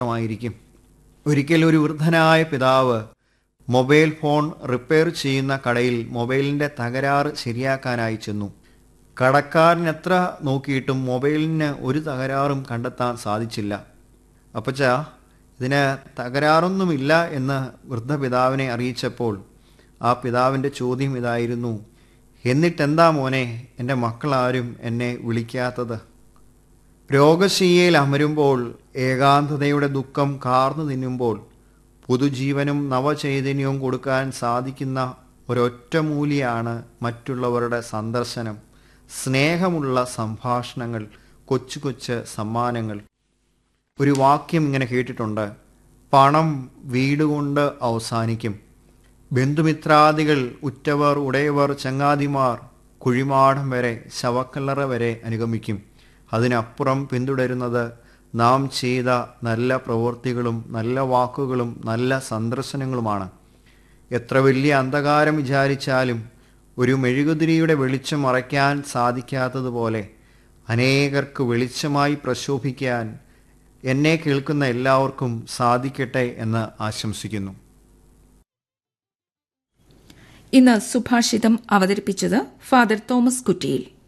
മാത്രമായിരിക്കും ഒരിക്കൽ ഒരു വൃദ്ധനായ പിതാവ് മൊബൈൽ ഫോൺ റിപ്പയർ ചെയ്യുന്ന കടയിൽ മൊബൈലിൻ്റെ തകരാറ് ശരിയാക്കാനായി ചെന്നു കടക്കാരൻ എത്ര നോക്കിയിട്ടും മൊബൈലിന് ഒരു തകരാറും കണ്ടെത്താൻ സാധിച്ചില്ല അപ്പച്ച ഇതിന് തകരാറൊന്നുമില്ല എന്ന് വൃദ്ധപിതാവിനെ അറിയിച്ചപ്പോൾ ആ പിതാവിൻ്റെ ചോദ്യം ഇതായിരുന്നു എന്നിട്ടെന്താ മോനെ എൻ്റെ മക്കളാരും എന്നെ വിളിക്കാത്തത് രോഗശയ്യയിൽ അമരുമ്പോൾ ഏകാന്തതയുടെ ദുഃഖം കാർന്നു തിന്നുമ്പോൾ പുതുജീവനും നവചൈതന്യവും കൊടുക്കാൻ സാധിക്കുന്ന ഒരൊറ്റമൂലിയാണ് മറ്റുള്ളവരുടെ സന്ദർശനം സ്നേഹമുള്ള സംഭാഷണങ്ങൾ കൊച്ചു കൊച്ചു സമ്മാനങ്ങൾ ഒരു വാക്യം ഇങ്ങനെ കേട്ടിട്ടുണ്ട് പണം വീട് കൊണ്ട് അവസാനിക്കും ബന്ധുമിത്രാദികൾ ഉറ്റവർ ഉടയവർ ചങ്ങാതിമാർ കുഴിമാടം വരെ ശവക്കല്ലറ വരെ അനുഗമിക്കും അതിനപ്പുറം പിന്തുടരുന്നത് നാം ചെയ്ത നല്ല പ്രവൃത്തികളും നല്ല വാക്കുകളും നല്ല സന്ദർശനങ്ങളുമാണ് എത്ര വലിയ അന്ധകാരം വിചാരിച്ചാലും ഒരു മെഴുകുതിരിയുടെ വെളിച്ചം മറയ്ക്കാൻ സാധിക്കാത്തതുപോലെ അനേകർക്ക് വെളിച്ചമായി പ്രശോഭിക്കാൻ എന്നെ കേൾക്കുന്ന എല്ലാവർക്കും സാധിക്കട്ടെ എന്ന് ആശംസിക്കുന്നു ഇന്ന് സുഭാഷിതം അവതരിപ്പിച്ചത് ഫാദർ തോമസ് കുറ്റിയിൽ